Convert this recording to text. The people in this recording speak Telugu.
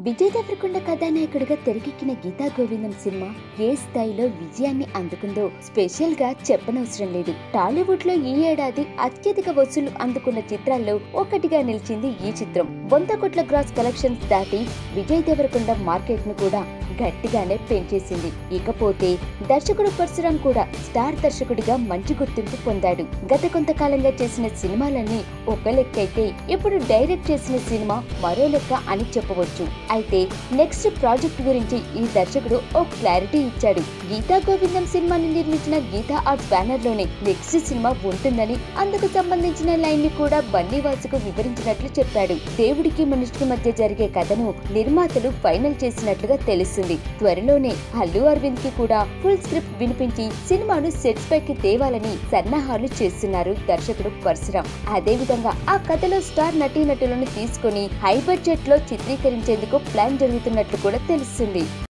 విజయ్ దేవరకొండ కథానాయకుడిగా తెరకెక్కిన గీతా గోవిందం సినిమా ఏ స్థాయిలో విజయాన్ని అందుకుందో స్పెషల్ గా చెప్పనవసరం లేదు టాలీవుడ్ లో ఈ ఏడాది అత్యధిక వసూలు అందుకున్న చిత్రాల్లో ఒకటిగా నిలిచింది ఈ చిత్రం వంద కోట్ల గ్రాస్ కలెక్షన్స్ దాటి విజయ్ దేవరకొండ మార్కెట్ ను కూడా గట్టిగానే పెంచేసింది ఇకపోతే దర్శకుడు పరశురాం కూడా స్టార్ దర్శకుడిగా మంచి గుర్తింపు పొందాడు గత కొంతకాలంగా చేసిన సినిమాలన్నీ ఒక లెక్క అయితే ఇప్పుడు డైరెక్ట్ చేసిన సినిమా మరో లెక్క అని చెప్పవచ్చు అయితే నెక్స్ట్ ప్రాజెక్ట్ గురించి ఈ దర్శకుడు ఓ క్లారిటీ ఇచ్చాడు గీతా గోవిందం సినిమాని నిర్మించిన గీతా ఆర్ట్స్ బ్యానర్ లోనే నెక్స్ట్ సినిమా ఉంటుందని అందుకు సంబంధించిన లైన్ ని కూడా బన్నీవాసుకు వివరించినట్లు చెప్పాడు దేవుడికి మనిషికి మధ్య జరిగే కథను నిర్మాతలు ఫైనల్ చేసినట్లుగా తెలుస్తుంది త్వరలోనే అల్లు అరవింద్ కి కూడా ఫుల్ స్క్రిప్ట్ వినిపించి సినిమాను సెట్స్ పైకి తేవాలని సన్నాహాలు చేస్తున్నారు దర్శకుడు పరశురాం అదే విధంగా ఆ కథలో స్టార్ నటీనటులను తీసుకొని హై బడ్జెట్ లో చిత్రీకరించేందుకు ప్లాన్ జరుగుతున్నట్లు కూడా తెలుస్తుంది